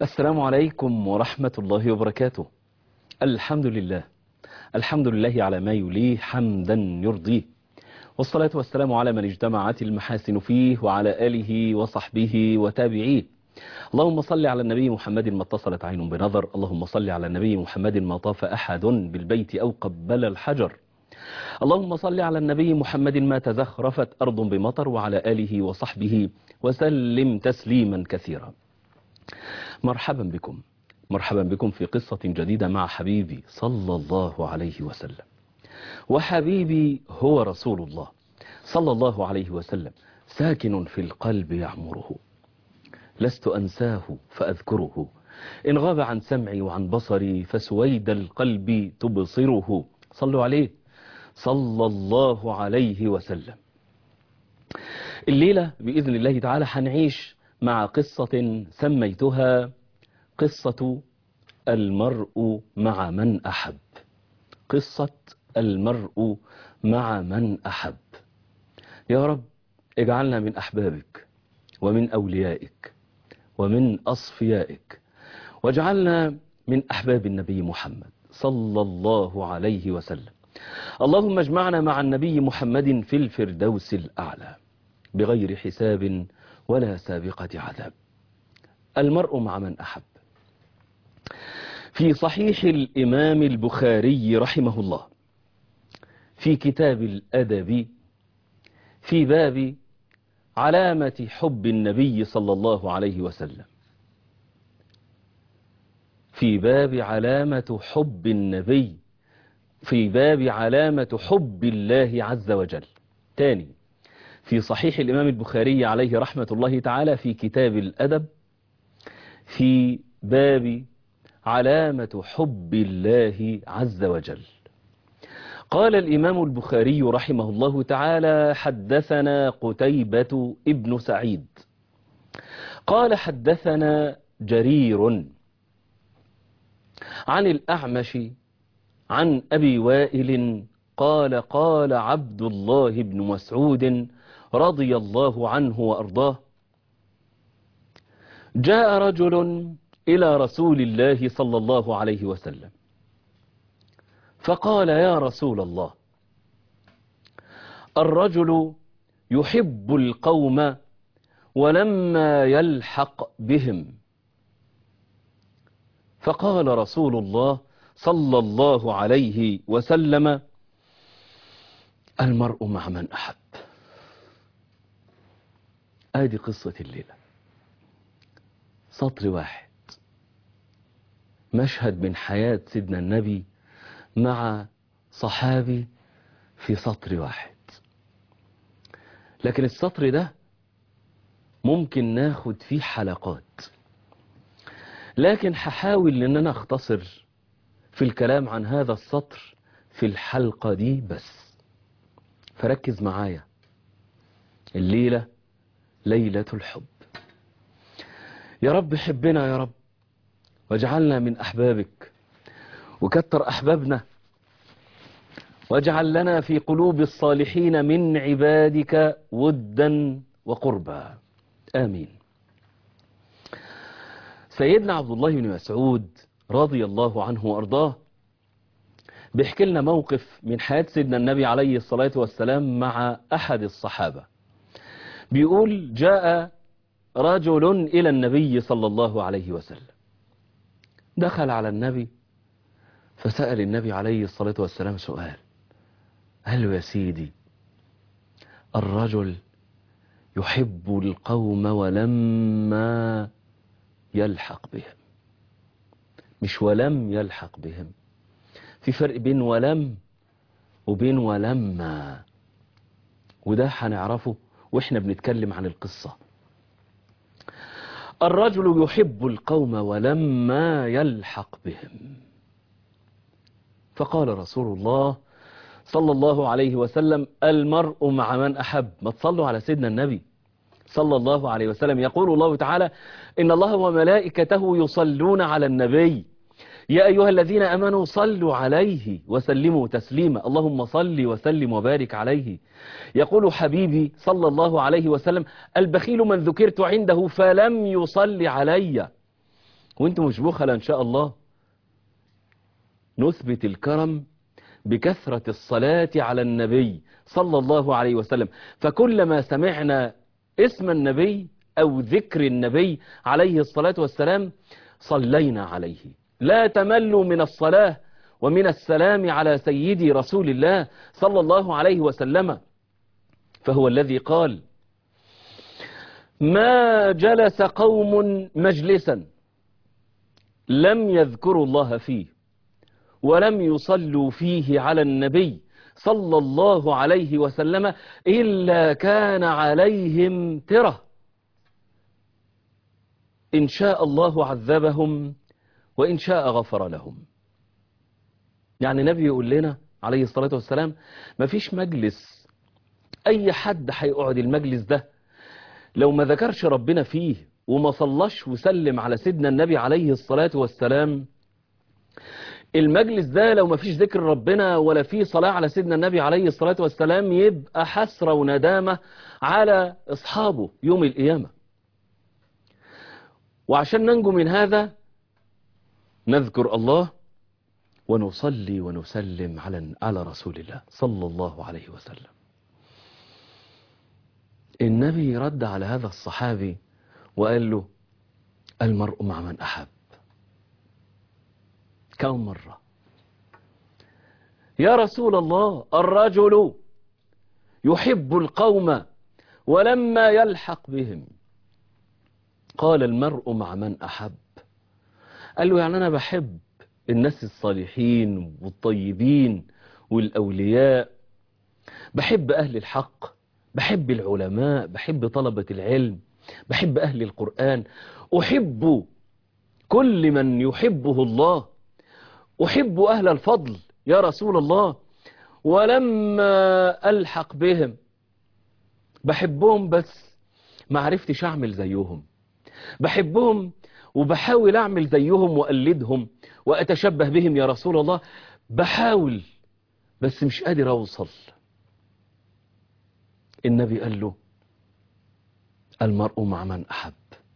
السلام عليكم ورحمة الله وبركاته الحمد لله الحمد لله على ما يليه حمدا يرضيه والصلاة والسلام على من اجتمعت المحاسن فيه وعلى آله وصحبه وتابعيه اللهم صل على النبي محمد ما اتصلت عين بنظر اللهم صل على النبي محمد ما طاف أحد بالبيت أو قبل الحجر اللهم صل على النبي محمد ما تزخرفت أرض بمطر وعلى آله وصحبه وسلم تسليما كثيرا مرحبا بكم مرحبا بكم في قصة جديدة مع حبيبي صلى الله عليه وسلم وحبيبي هو رسول الله صلى الله عليه وسلم ساكن في القلب يعمره لست أنساه فأذكره إن غاب عن سمعي وعن بصري فسويد القلب تبصره صلوا عليه صلى الله عليه وسلم الليلة بإذن الله تعالى هنعيش مع قصة سميتها قصة المرء مع من أحب قصة المرء مع من أحب يا رب اجعلنا من أحبابك ومن أوليائك ومن أصفيائك واجعلنا من أحباب النبي محمد صلى الله عليه وسلم اللهم اجمعنا مع النبي محمد في الفردوس الأعلى بغير حساب ولا سابقة عذاب المرء مع من أحب في صحيح الإمام البخاري رحمه الله في كتاب الأدب في باب علامة حب النبي صلى الله عليه وسلم في باب علامة حب النبي في باب علامة حب الله عز وجل تاني في صحيح الإمام البخاري عليه رحمة الله تعالى في كتاب الأدب في باب علامة حب الله عز وجل قال الإمام البخاري رحمه الله تعالى حدثنا قتيبة ابن سعيد قال حدثنا جرير عن الأعمش عن أبي وائل قال قال عبد الله بن مسعود رضي الله عنه وأرضاه جاء رجل إلى رسول الله صلى الله عليه وسلم فقال يا رسول الله الرجل يحب القوم ولما يلحق بهم فقال رسول الله صلى الله عليه وسلم المرء مع من أحب ادي قصة الليلة سطر واحد مشهد من حياة سيدنا النبي مع صحابي في سطر واحد لكن السطر ده ممكن ناخد فيه حلقات لكن هحاول ان انا اختصر في الكلام عن هذا السطر في الحلقة دي بس فركز معايا الليلة ليلة الحب يا رب حبنا يا رب واجعلنا من أحبابك وكتر أحبابنا واجعل لنا في قلوب الصالحين من عبادك ودا وقربا آمين سيدنا عبد الله بن مسعود رضي الله عنه وأرضاه بيحكي لنا موقف من حياة سيدنا النبي عليه الصلاة والسلام مع أحد الصحابة بيقول جاء رجل إلى النبي صلى الله عليه وسلم دخل على النبي فسأل النبي عليه الصلاة والسلام سؤال قال له يا سيدي الرجل يحب القوم ولما يلحق بهم مش ولم يلحق بهم في فرق بين ولم وبين ولما وده هنعرفه واحنا بنتكلم عن القصة الرجل يحب القوم ولما يلحق بهم فقال رسول الله صلى الله عليه وسلم المرء مع من أحب ما تصلوا على سيدنا النبي صلى الله عليه وسلم يقول الله تعالى إن الله وملائكته يصلون على النبي يا أيها الذين أمنوا صلوا عليه وسلموا تسليما اللهم صل وسلم وبارك عليه يقول حبيبي صلى الله عليه وسلم البخيل من ذكرت عنده فلم يصل علي وانتم مش بخلة ان شاء الله نثبت الكرم بكثرة الصلاة على النبي صلى الله عليه وسلم فكلما سمعنا اسم النبي أو ذكر النبي عليه الصلاة والسلام صلينا عليه لا تملوا من الصلاة ومن السلام على سيدي رسول الله صلى الله عليه وسلم فهو الذي قال ما جلس قوم مجلسا لم يذكروا الله فيه ولم يصلوا فيه على النبي صلى الله عليه وسلم إلا كان عليهم تره إن شاء الله عذبهم وإن شاء غفر لهم يعني نبي يقول لنا عليه الصلاة والسلام ما فيش مجلس أي حد هيقعد المجلس ده لو ما ذكرش ربنا فيه وما صلش وسلم على سيدنا النبي عليه الصلاة والسلام المجلس ده لو ما فيش ذكر ربنا ولا فيه صلاة على سيدنا النبي عليه الصلاة والسلام يبقى حسرة وندامة على أصحابه يوم القيامة وعشان ننجو من هذا نذكر الله ونصلي ونسلم على على رسول الله صلى الله عليه وسلم النبي رد على هذا الصحابي وقال له المرء مع من أحب كم مرة يا رسول الله الرجل يحب القوم ولما يلحق بهم قال المرء مع من أحب قال له يعني أنا بحب الناس الصالحين والطيبين والأولياء بحب أهل الحق بحب العلماء بحب طلبة العلم بحب أهل القرآن أحب كل من يحبه الله أحب أهل الفضل يا رسول الله ولما ألحق بهم بحبهم بس ما عرفتش أعمل زيهم بحبهم وبحاول أعمل زيهم وأقلدهم وأتشبه بهم يا رسول الله بحاول بس مش قادر أوصل النبي قال له المرء مع من أحب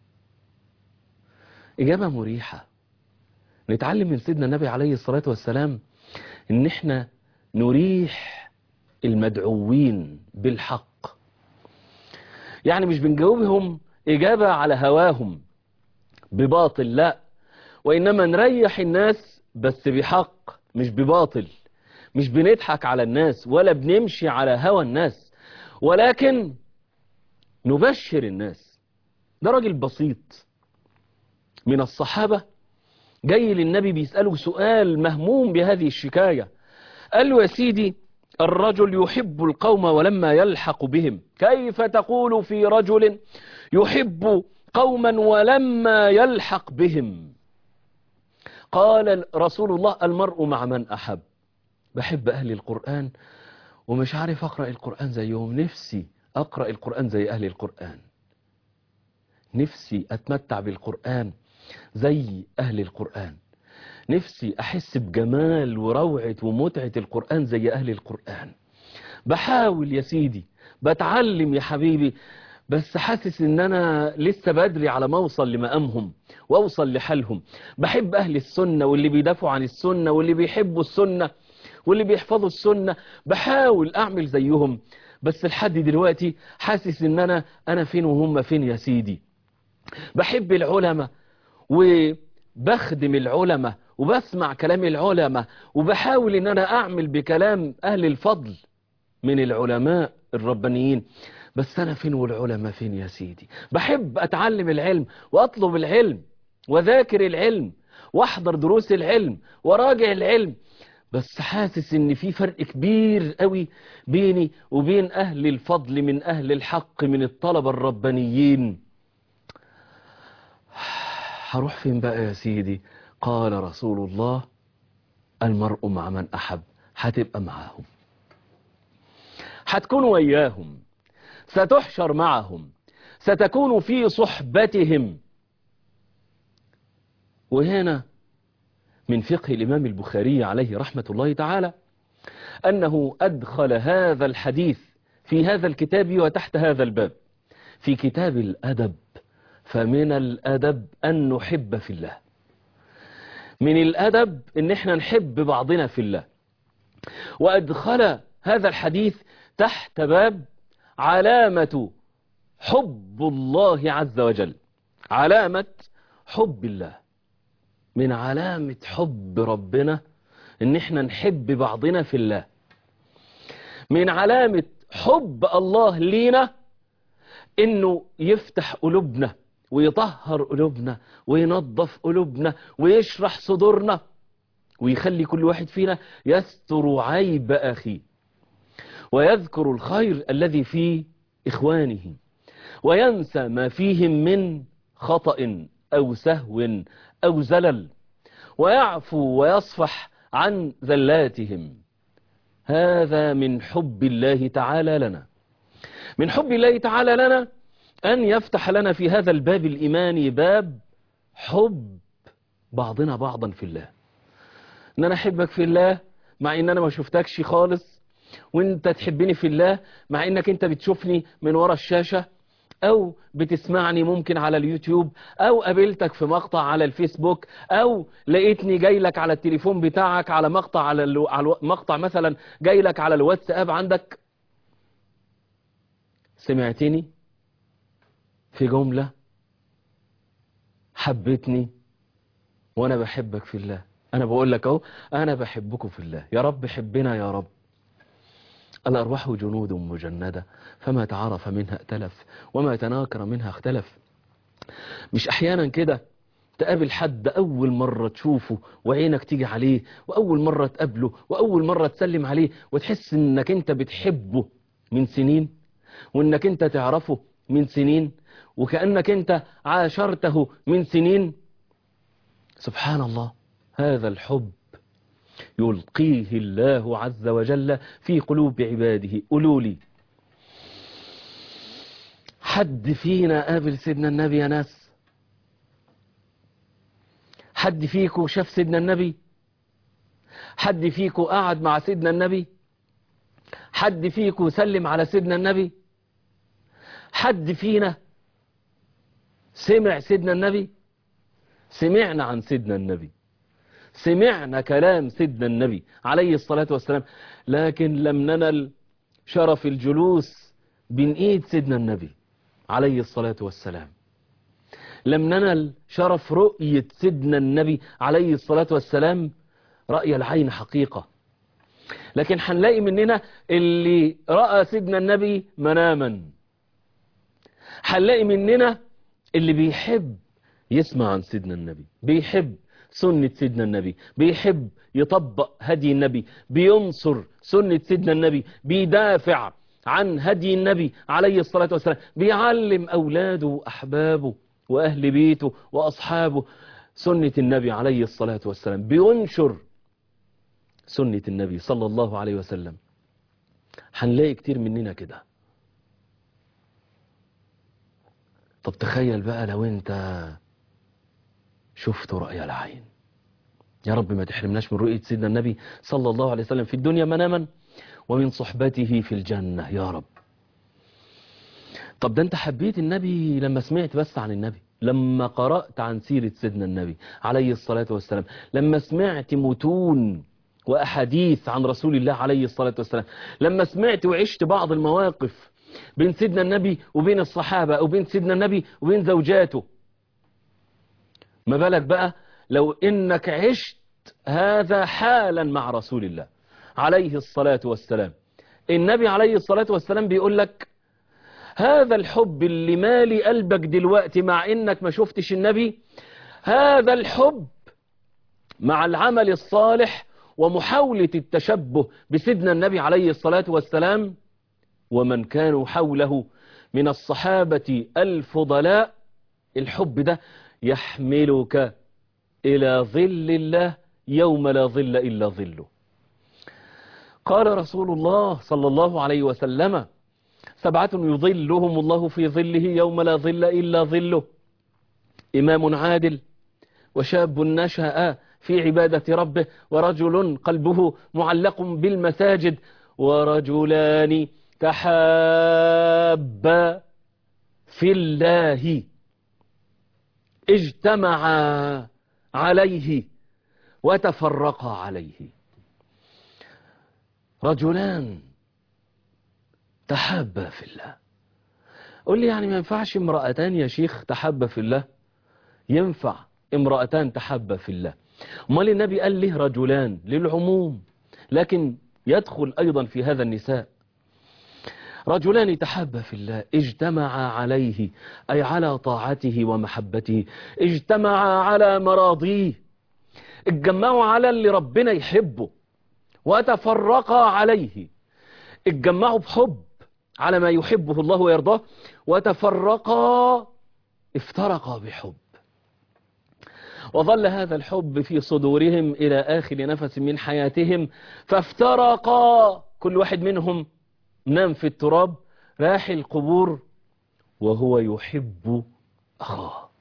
إجابة مريحة نتعلم من سيدنا النبي عليه الصلاة والسلام إن إحنا نريح المدعوين بالحق يعني مش بنجاوبهم إجابة على هواهم بباطل لا وإنما نريح الناس بس بحق مش بباطل مش بنضحك على الناس ولا بنمشي على هوى الناس ولكن نبشر الناس ده راجل بسيط من الصحابة جاي للنبي بيسأله سؤال مهموم بهذه الشكاية قال له يا سيدي الرجل يحب القوم ولما يلحق بهم كيف تقول في رجل يحب قوما ولما يلحق بهم قال رسول الله المرء مع من أحب بحب أهل القرآن ومش عارف أقرأ القرآن زيهم نفسي أقرأ القرآن زي أهل القرآن نفسي أتمتع بالقرآن زي أهل القرآن نفسي أحس بجمال وروعة ومتعة القرآن زي أهل القرآن بحاول يا سيدي بتعلم يا حبيبي بس حاسس ان انا لسه بدري على ما اوصل لمقامهم واوصل لحالهم بحب اهل السنة واللي بيدافعوا عن السنة واللي بيحبوا السنة واللي بيحفظوا السنة بحاول اعمل زيهم بس لحد دلوقتي حاسس ان انا انا فين وهم فين يا سيدي بحب العلماء وبخدم العلماء وبسمع كلام العلماء وبحاول ان انا اعمل بكلام اهل الفضل من العلماء الربانيين بس انا فين والعلماء فين يا سيدي بحب اتعلم العلم واطلب العلم وذاكر العلم واحضر دروس العلم وراجع العلم بس حاسس ان في فرق كبير قوي بيني وبين اهل الفضل من اهل الحق من الطلبة الربانيين هروح فين بقى يا سيدي قال رسول الله المرء مع من احب هتبقى معاهم هتكون وياهم ستحشر معهم ستكون في صحبتهم وهنا من فقه الإمام البخاري عليه رحمة الله تعالى أنه أدخل هذا الحديث في هذا الكتاب وتحت هذا الباب في كتاب الأدب فمن الأدب أن نحب في الله من الأدب ان احنا نحب بعضنا في الله وأدخل هذا الحديث تحت باب علامة حب الله عز وجل علامة حب الله من علامة حب ربنا ان احنا نحب بعضنا في الله من علامة حب الله لينا انه يفتح قلوبنا ويطهر قلوبنا وينظف قلوبنا ويشرح صدورنا ويخلي كل واحد فينا يستر عيب أخيه ويذكر الخير الذي في إخوانه وينسى ما فيهم من خطأ أو سهو أو زلل ويعفو ويصفح عن زلاتهم هذا من حب الله تعالى لنا من حب الله تعالى لنا أن يفتح لنا في هذا الباب الإيماني باب حب بعضنا بعضا في الله ان انا احبك في الله مع ان انا ما شفتكش خالص وانت تحبني في الله مع انك انت بتشوفني من ورا الشاشة او بتسمعني ممكن على اليوتيوب او قابلتك في مقطع على الفيسبوك او لقيتني جاي لك على التليفون بتاعك على مقطع على, الو... على الو... مقطع مثلا جاي لك على الواتساب عندك سمعتني في جملة حبتني وانا بحبك في الله انا بقول لك اهو انا بحبكم في الله يا رب حبنا يا رب الارواح جنود مجندة فما تعرف منها ائتلف وما تناكر منها اختلف مش احيانا كده تقابل حد اول مرة تشوفه وعينك تيجي عليه واول مرة تقابله واول مرة تسلم عليه وتحس انك انت بتحبه من سنين وانك انت تعرفه من سنين وكأنك انت عاشرته من سنين سبحان الله هذا الحب يلقيه الله عز وجل في قلوب عباده قولوا لي حد فينا قابل سيدنا النبي يا ناس حد فيكم شاف سيدنا النبي حد فيكم قعد مع سيدنا النبي حد فيكم سلم على سيدنا النبي حد فينا سمع سيدنا النبي سمعنا عن سيدنا النبي سمعنا كلام سيدنا النبي عليه الصلاة والسلام لكن لم ننل شرف الجلوس بين ايد سيدنا النبي عليه الصلاة والسلام لم ننل شرف رؤية سيدنا النبي عليه الصلاة والسلام رأي العين حقيقة لكن هنلاقي مننا اللي رأى سيدنا النبي مناما هنلاقي مننا اللي بيحب يسمع عن سيدنا النبي بيحب سنة سيدنا النبي بيحب يطبق هدي النبي بينصر سنة سيدنا النبي بيدافع عن هدي النبي عليه الصلاة والسلام بيعلم أولاده وأحبابه وأهل بيته وأصحابه سنة النبي عليه الصلاة والسلام بينشر سنة النبي صلى الله عليه وسلم هنلاقي كتير مننا كده طب تخيل بقى لو انت شفت رأي العين يا رب ما تحرمناش من رؤية سيدنا النبي صلى الله عليه وسلم في الدنيا مناما ومن صحبته في الجنة يا رب طب ده انت حبيت النبي لما سمعت بس عن النبي لما قرأت عن سيرة سيدنا النبي عليه الصلاة والسلام لما سمعت متون وأحاديث عن رسول الله عليه الصلاة والسلام لما سمعت وعشت بعض المواقف بين سيدنا النبي وبين الصحابة أو بين سيدنا النبي وبين زوجاته ما بالك بقى لو إنك عشت هذا حالا مع رسول الله عليه الصلاة والسلام النبي عليه الصلاة والسلام بيقول لك هذا الحب اللي مالي قلبك دلوقتي مع إنك ما شفتش النبي هذا الحب مع العمل الصالح ومحاولة التشبه بسيدنا النبي عليه الصلاة والسلام ومن كانوا حوله من الصحابة الفضلاء الحب ده يحملك إلى ظل الله يوم لا ظل إلا ظله قال رسول الله صلى الله عليه وسلم سبعة يظلهم الله في ظله يوم لا ظل إلا ظله إمام عادل وشاب نشأ في عبادة ربه ورجل قلبه معلق بالمساجد ورجلان تحابا في الله اجتمعا عليه وتفرقا عليه رجلان تحابا في الله قول لي يعني ما ينفعش امرأتان يا شيخ تحابا في الله ينفع امرأتان تحابا في الله امال النبي قال له رجلان للعموم لكن يدخل أيضا في هذا النساء رجلان تحابا في الله اجتمعا عليه أي على طاعته ومحبته اجتمعا على مراضيه اتجمعوا على اللي ربنا يحبه وتفرقا عليه اتجمعوا بحب على ما يحبه الله ويرضاه وتفرقا افترقا بحب وظل هذا الحب في صدورهم إلى آخر نفس من حياتهم فافترقا كل واحد منهم نام في التراب راح القبور وهو يحب أخاه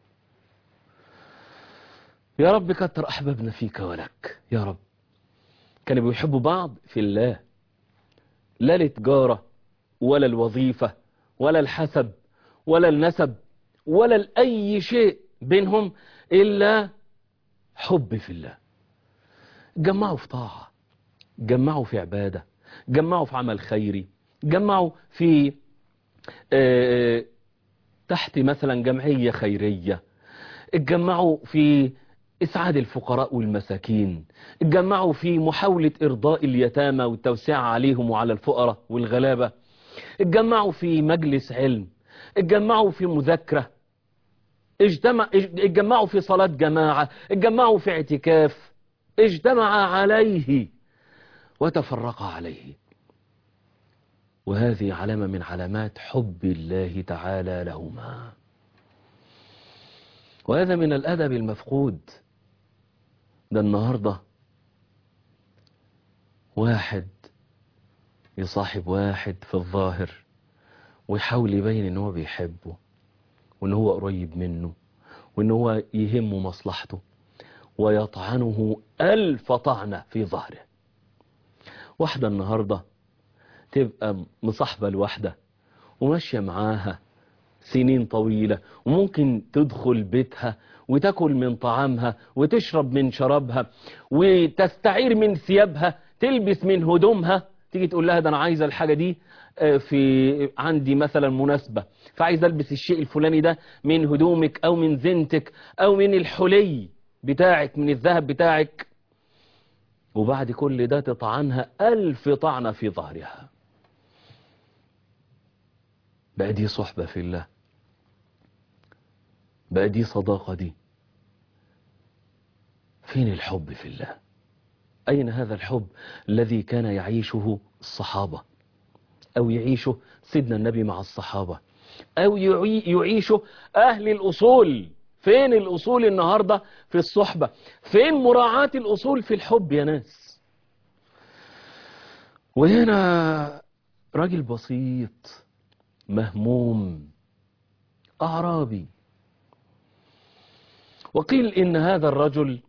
يا رب كتر أحبابنا فيك ولك يا رب كانوا بيحبوا بعض في الله لا لتجارة ولا الوظيفة ولا الحسب ولا النسب ولا لأي شيء بينهم إلا حب في الله جمعوا في طاعة جمعوا في عبادة جمعوا في عمل خيري جمعوا في آه تحت مثلا جمعية خيرية اتجمعوا في إسعاد الفقراء والمساكين اتجمعوا في محاولة إرضاء اليتامى والتوسعة عليهم وعلى الفقراء والغلابة اتجمعوا في مجلس علم اتجمعوا في مذاكرة اجتمع اتجمعوا في صلاة جماعة اتجمعوا في اعتكاف اجتمعا عليه وتفرقا عليه وهذه علامة من علامات حب الله تعالى لهما وهذا من الأدب المفقود ده النهاردة واحد يصاحب واحد في الظاهر ويحاول يبين ان هو بيحبه وان هو قريب منه وان هو يهمه مصلحته ويطعنه ألف طعنة في ظهره واحدة النهاردة تبقى مصاحبة لواحدة وماشية معاها سنين طويلة وممكن تدخل بيتها وتاكل من طعامها وتشرب من شرابها وتستعير من ثيابها تلبس من هدومها تيجي تقول لها ده انا عايزه الحاجه دي في عندي مثلا مناسبه فعايز البس الشيء الفلاني ده من هدومك او من زينتك او من الحلي بتاعك من الذهب بتاعك وبعد كل ده تطعنها ألف طعنة في ظهرها بقى دي صحبة في الله بقى دي صداقة دي فين الحب في الله أين هذا الحب الذي كان يعيشه الصحابة أو يعيشه سيدنا النبي مع الصحابة أو يعيشه أهل الأصول فين الأصول النهاردة في الصحبة فين مراعاة الأصول في الحب يا ناس وهنا راجل بسيط مهموم أعرابي وقيل إن هذا الرجل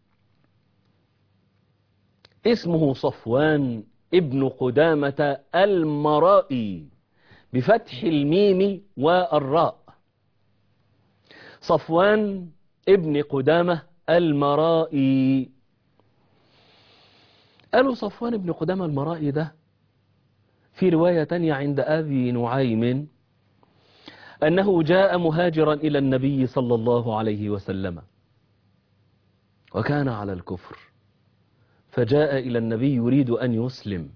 اسمه صفوان ابن قدامة المرائي بفتح الميم والراء صفوان ابن قدامة المرائي قالوا صفوان ابن قدامة المرائي ده في رواية تانية عند أبي نعيم أنه جاء مهاجرا إلى النبي صلى الله عليه وسلم وكان على الكفر فجاء إلى النبي يريد أن يسلم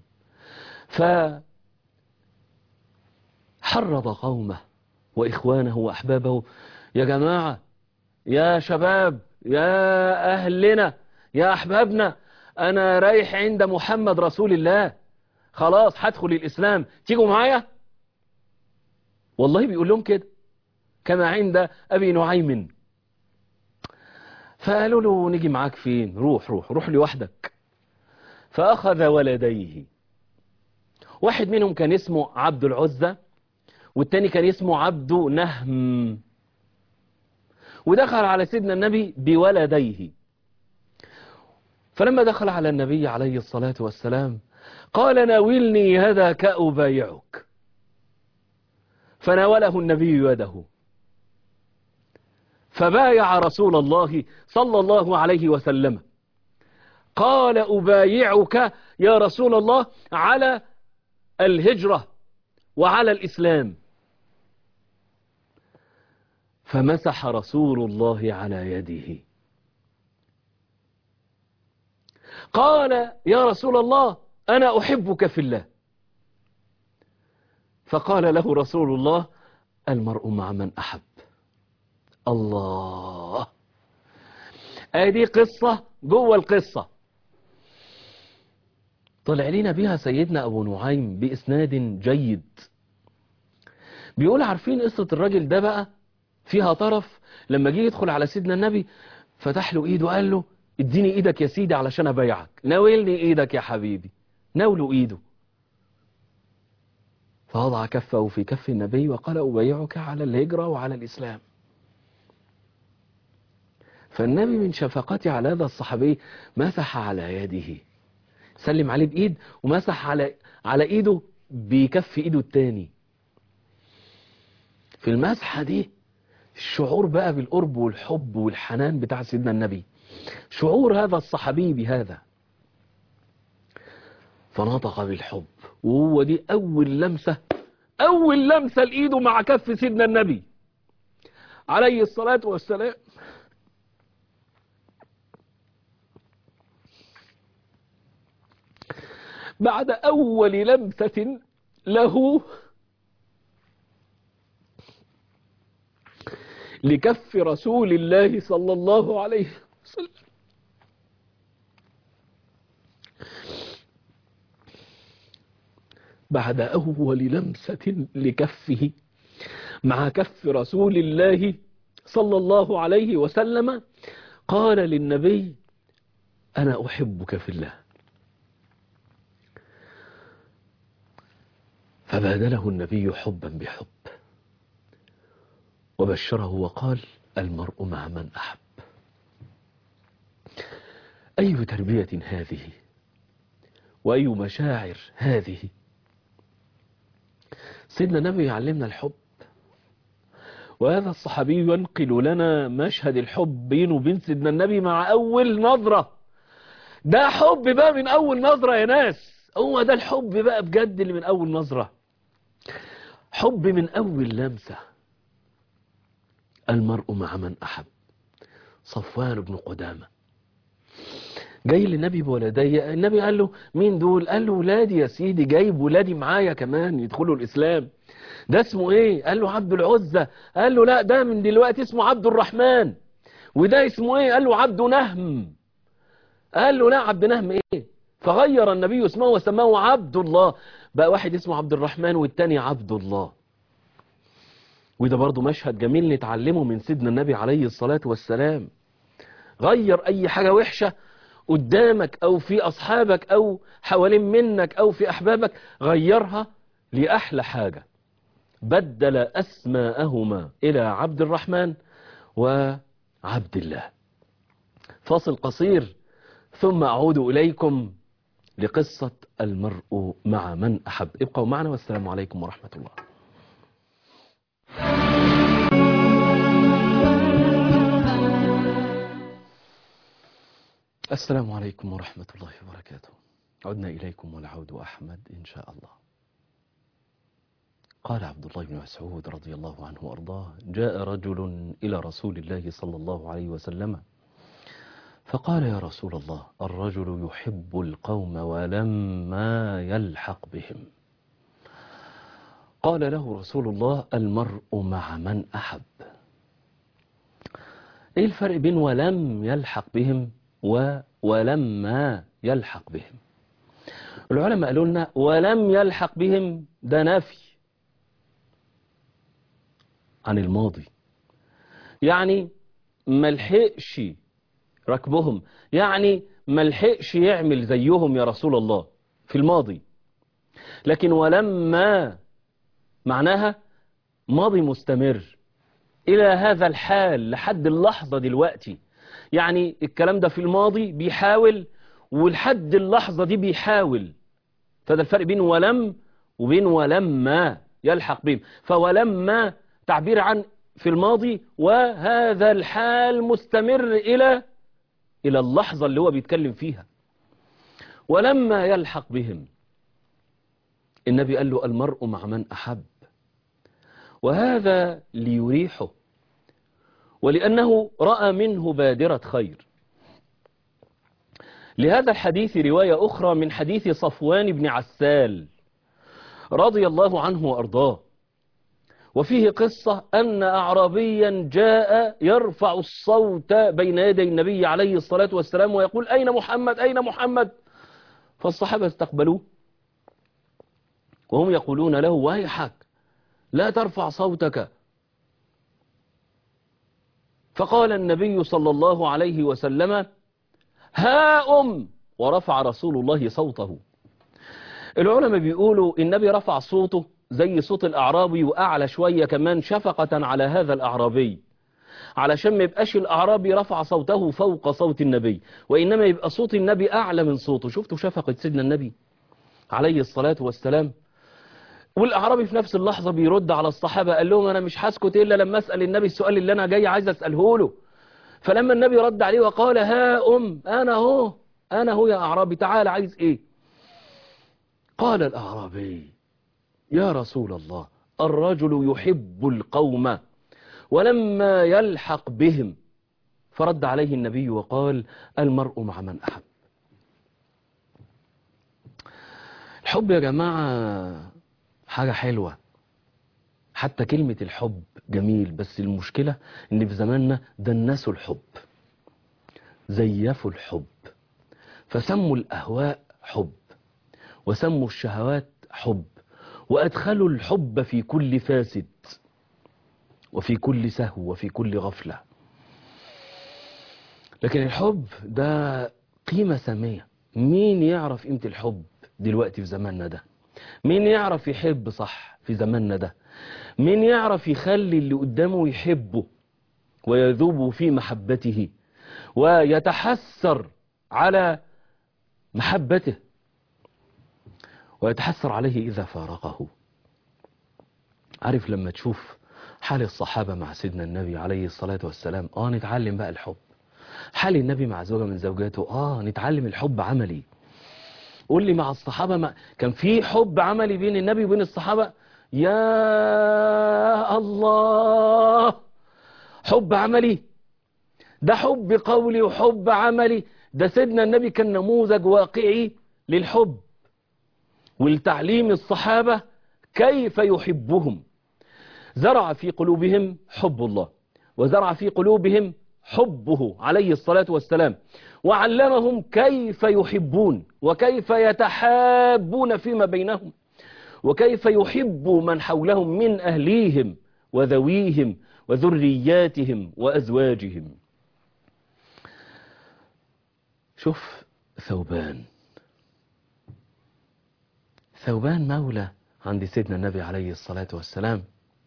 فحرض قومه وإخوانه وأحبابه يا جماعة يا شباب يا أهلنا يا أحبابنا أنا رايح عند محمد رسول الله خلاص هدخل الإسلام تيجوا معايا والله بيقول لهم كده كما عند أبي نعيم فقالوا له نيجي معاك فين روح روح روح لوحدك فأخذ ولديه واحد منهم كان اسمه عبد العزة والتاني كان اسمه عبد نهم ودخل على سيدنا النبي بولديه فلما دخل على النبي عليه الصلاة والسلام قال ناولني هذا كأبايعك فناوله النبي يده فبايع رسول الله صلى الله عليه وسلم قال أبايعك يا رسول الله على الهجرة وعلى الإسلام فمسح رسول الله على يده قال يا رسول الله أنا أحبك في الله فقال له رسول الله المرء مع من أحب الله ادي قصة جوه القصة طلع لنا بها سيدنا أبو نعيم بإسناد جيد بيقول عارفين قصة الراجل ده بقى فيها طرف لما جه يدخل على سيدنا النبي فتح له ايده وقال له اديني ايدك يا سيدي علشان ابايعك ناولني ايدك يا حبيبي ناوله ايده فوضع كفه في كف النبي وقال أبايعك على الهجرة وعلى الإسلام فالنبي من شفقته على هذا الصحابي مسح على يده سلم عليه بإيد ومسح على على إيده بكف إيده التاني في المسحة دي الشعور بقى بالقرب والحب والحنان بتاع سيدنا النبي شعور هذا الصحابي بهذا فنطق بالحب وهو دي أول لمسة أول لمسة لإيده مع كف سيدنا النبي عليه الصلاة والسلام بعد أول لمسة له لكف رسول الله صلى الله عليه وسلم بعد أول لمسة لكفه مع كف رسول الله صلى الله عليه وسلم قال للنبي أنا أحبك في الله فبادله النبي حبا بحب وبشره وقال المرء مع من أحب أي تربية هذه وأي مشاعر هذه سيدنا النبي يعلمنا الحب وهذا الصحابي ينقل لنا مشهد الحب بينه وبين سيدنا النبي مع أول نظرة ده حب بقى من أول نظرة يا ناس هو ده الحب بقى بجد اللي من أول نظرة حب من أول لمسة المرء مع من أحب صفوان بن قدامة جاي للنبي بولدي النبي قال له مين دول قال له ولادي يا سيدي جايب ولادي معايا كمان يدخلوا الإسلام ده اسمه ايه قال له عبد العزة قال له لا ده من دلوقتي اسمه عبد الرحمن وده اسمه ايه قال له عبد نهم قال له لا عبد نهم ايه فغير النبي اسمه وسماه عبد الله بقى واحد اسمه عبد الرحمن والتاني عبد الله وده برضو مشهد جميل نتعلمه من سيدنا النبي عليه الصلاة والسلام غير اي حاجة وحشة قدامك او في اصحابك او حوالين منك او في احبابك غيرها لأحلى حاجة بدل أسماءهما إلى عبد الرحمن وعبد الله فاصل قصير ثم أعود إليكم لقصة المرء مع من أحب ابقوا معنا والسلام عليكم ورحمة الله السلام عليكم ورحمة الله وبركاته عدنا إليكم والعود أحمد إن شاء الله قال عبد الله بن مسعود رضي الله عنه وأرضاه جاء رجل إلى رسول الله صلى الله عليه وسلم فقال يا رسول الله الرجل يحب القوم ولما يلحق بهم قال له رسول الله المرء مع من أحب ايه الفرق بين ولم يلحق بهم و ولما يلحق بهم العلماء قالوا لنا ولم يلحق بهم ده نفي عن الماضي يعني ملحقش ركبهم يعني ملحقش يعمل زيهم يا رسول الله في الماضي لكن ولما معناها ماضي مستمر إلى هذا الحال لحد اللحظة دلوقتي يعني الكلام ده في الماضي بيحاول ولحد اللحظة دي بيحاول فده الفرق بين ولم وبين ولما يلحق بهم فولما تعبير عن في الماضي وهذا الحال مستمر إلى إلى اللحظة اللي هو بيتكلم فيها ولما يلحق بهم النبي قال له المرء مع من أحب وهذا ليريحه ولأنه رأى منه بادرة خير لهذا الحديث رواية أخرى من حديث صفوان بن عسال رضي الله عنه وأرضاه وفيه قصة أن أعرابيا جاء يرفع الصوت بين يدي النبي عليه الصلاة والسلام ويقول أين محمد أين محمد فالصحابة استقبلوه وهم يقولون له ويحك لا ترفع صوتك فقال النبي صلى الله عليه وسلم ها أم ورفع رسول الله صوته العلماء بيقولوا النبي رفع صوته زي صوت الأعرابي وأعلى شوية كمان شفقة على هذا الأعرابي علشان ما يبقاش الأعرابي رفع صوته فوق صوت النبي وإنما يبقى صوت النبي أعلى من صوته شفتوا شفقة سيدنا النبي عليه الصلاة والسلام والأعرابي في نفس اللحظة بيرد على الصحابة قال لهم أنا مش هسكت إلا لما أسأل النبي السؤال اللي أنا جاي عايز أسأله له فلما النبي رد عليه وقال ها أم أنا هو أنا هو يا أعرابي تعال عايز إيه قال الأعرابي يا رسول الله الرجل يحب القوم ولما يلحق بهم فرد عليه النبي وقال المرء مع من أحب الحب يا جماعة حاجة حلوة حتى كلمة الحب جميل بس المشكلة ان في زماننا دنسوا الحب زيفوا الحب فسموا الأهواء حب وسموا الشهوات حب وأدخلوا الحب في كل فاسد وفي كل سهو وفي كل غفلة لكن الحب ده قيمة سامية مين يعرف قيمة الحب دلوقتي في زماننا ده مين يعرف يحب صح في زماننا ده مين يعرف يخلي اللي قدامه يحبه ويذوب في محبته ويتحسر على محبته ويتحسر عليه إذا فارقه عارف لما تشوف حال الصحابة مع سيدنا النبي عليه الصلاة والسلام آه نتعلم بقى الحب حال النبي مع زوجة من زوجاته آه نتعلم الحب عملي قول لي مع الصحابة ما كان في حب عملي بين النبي وبين الصحابة يا الله حب عملي ده حب قولي وحب عملي ده سيدنا النبي كان نموذج واقعي للحب ولتعليم الصحابة كيف يحبهم زرع في قلوبهم حب الله وزرع في قلوبهم حبه عليه الصلاة والسلام وعلمهم كيف يحبون وكيف يتحابون فيما بينهم وكيف يحب من حولهم من أهليهم وذويهم وذرياتهم وأزواجهم شوف ثوبان ثوبان مولى عند سيدنا النبي عليه الصلاة والسلام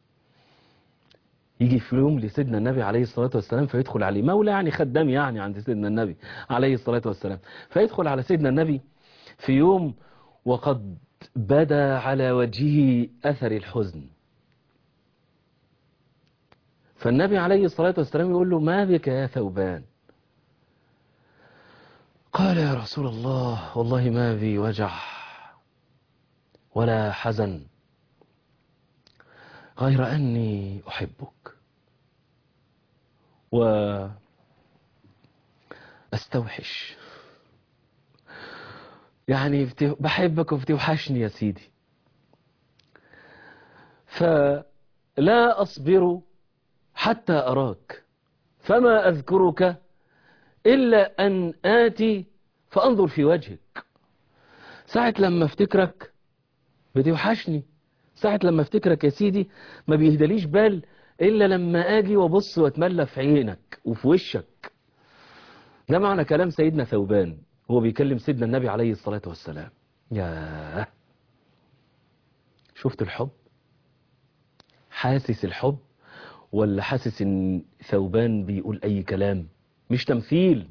يجي في يوم لسيدنا النبي عليه الصلاة والسلام فيدخل عليه مولى يعني خدام يعني عند سيدنا النبي عليه الصلاة والسلام فيدخل على سيدنا النبي في يوم وقد بدا على وجهه أثر الحزن فالنبي عليه الصلاة والسلام يقول له ما بك يا ثوبان قال يا رسول الله والله ما بي وجع ولا حزن غير أني أحبك و أستوحش يعني بحبك وبتوحشني يا سيدي فلا أصبر حتى أراك فما أذكرك إلا أن آتي فأنظر في وجهك ساعة لما افتكرك بتوحشني ساعة لما افتكرك يا سيدي ما بيهدليش بال إلا لما أجي وبص واتملى في عينك وفي وشك ده معنى كلام سيدنا ثوبان هو بيكلم سيدنا النبي عليه الصلاة والسلام يا شفت الحب حاسس الحب ولا حاسس ان ثوبان بيقول اي كلام مش تمثيل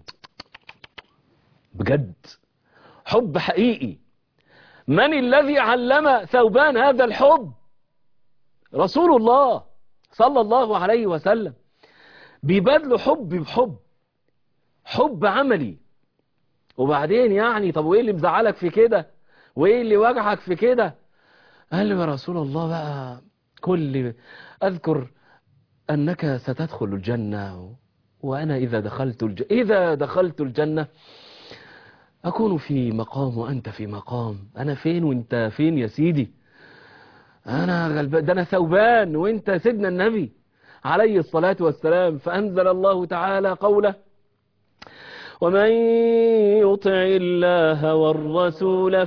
بجد حب حقيقي من الذي علم ثوبان هذا الحب رسول الله صلى الله عليه وسلم بيبادله حب بحب حب عملي وبعدين يعني طب وايه اللي مزعلك في كده وايه اللي وجعك في كده قال له يا رسول الله بقى كل اذكر انك ستدخل الجنة وانا اذا دخلت الج... اذا دخلت الجنة اكون في مقام وانت في مقام انا فين وانت فين يا سيدي انا غلبان ده انا ثوبان وانت سيدنا النبي عليه الصلاة والسلام فأنزل الله تعالى قوله ومن يطع الله والرسول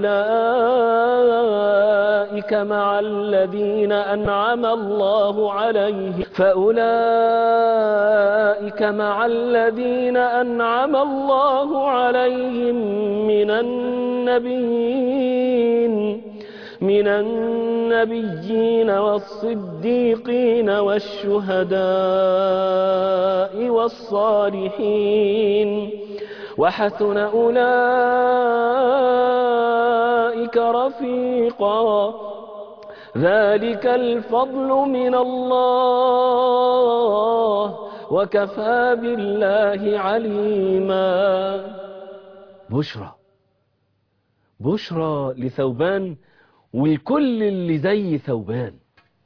فأولئك مع الذين أنعم الله عليهم فأولئك مع الذين أنعم الله عليهم من النبيين من النبيين والصديقين والشهداء والصالحين وحسن أولئك رفيقا ذلك الفضل من الله وكفى بالله عليما بشرى بشرى لثوبان والكل اللي زي ثوبان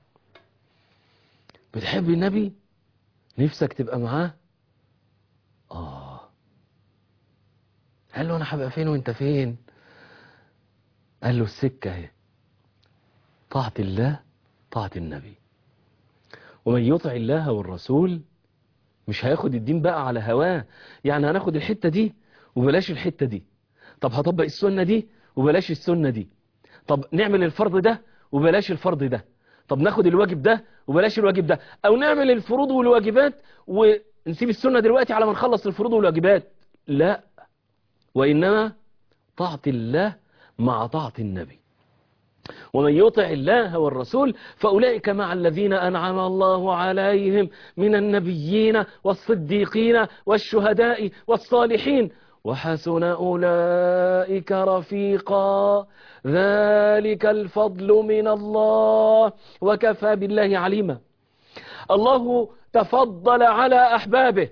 بتحب النبي نفسك تبقى معاه اه قال له انا هبقى فين وانت فين قال له السكة اهي طاعة الله طاعة النبي ومن يطع الله والرسول مش هياخد الدين بقى على هواه يعني هناخد الحتة دي وبلاش الحتة دي طب هطبق السنة دي وبلاش السنة دي طب نعمل الفرض ده وبلاش الفرض ده طب ناخد الواجب ده وبلاش الواجب ده او نعمل الفروض والواجبات ونسيب السنة دلوقتي على ما نخلص الفروض والواجبات لا وإنما طاعة الله مع طاعة النبي ومن يطع الله والرسول فأولئك مع الذين أنعم الله عليهم من النبيين والصديقين والشهداء والصالحين وحسن أولئك رفيقا ذلك الفضل من الله وكفى بالله عليما الله تفضل على أحبابه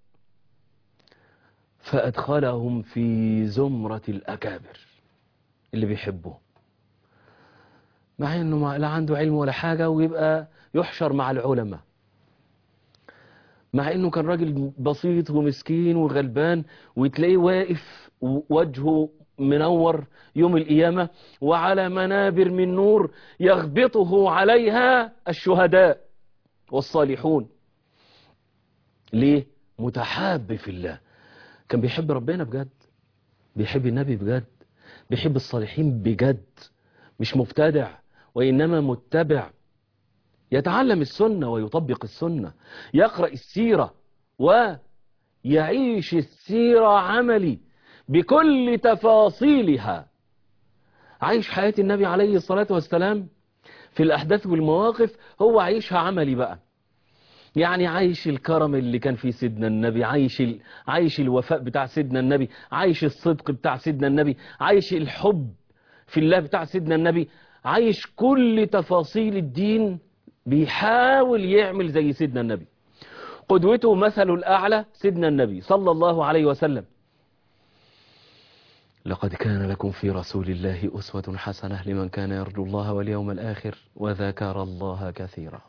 فأدخلهم في زمرة الأكابر اللي بيحبوه مع انه لا عنده علم ولا حاجة ويبقى يحشر مع العلماء مع انه كان راجل بسيط ومسكين وغلبان وتلاقيه واقف وجهه منور يوم القيامة وعلى منابر من نور يغبطه عليها الشهداء والصالحون ليه متحاب في الله كان بيحب ربنا بجد بيحب النبي بجد بيحب الصالحين بجد مش مبتدع وإنما متبع يتعلم السنة ويطبق السنة يقرأ السيرة ويعيش السيرة عملي بكل تفاصيلها عايش حياة النبي عليه الصلاة والسلام في الأحداث والمواقف هو عايشها عملي بقى يعني عايش الكرم اللي كان في سيدنا النبي عايش ال... عايش الوفاء بتاع سيدنا النبي عايش الصدق بتاع سيدنا النبي عايش الحب في الله بتاع سيدنا النبي عايش كل تفاصيل الدين بيحاول يعمل زي سيدنا النبي قدوته مثل الأعلى سيدنا النبي صلى الله عليه وسلم لقد كان لكم في رسول الله أسوة حسنة لمن كان يرجو الله واليوم الآخر وذكر الله كثيرا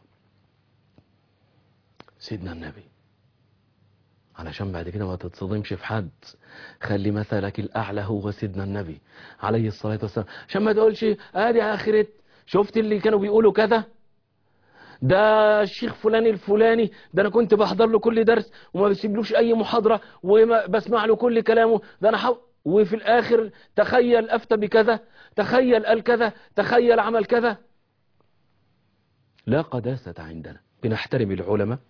سيدنا النبي علشان بعد كده ما تتصدمش في حد خلي مثلك الأعلى هو سيدنا النبي عليه الصلاة والسلام عشان ما تقولش ادي آخرت شفت اللي كانوا بيقولوا كذا ده الشيخ فلان الفلاني ده انا كنت بحضر له كل درس وما بسيبلوش اي محاضرة وبسمع له كل كلامه ده انا حو... وفي الاخر تخيل افتى بكذا تخيل قال كذا تخيل عمل كذا لا قداسة عندنا بنحترم العلماء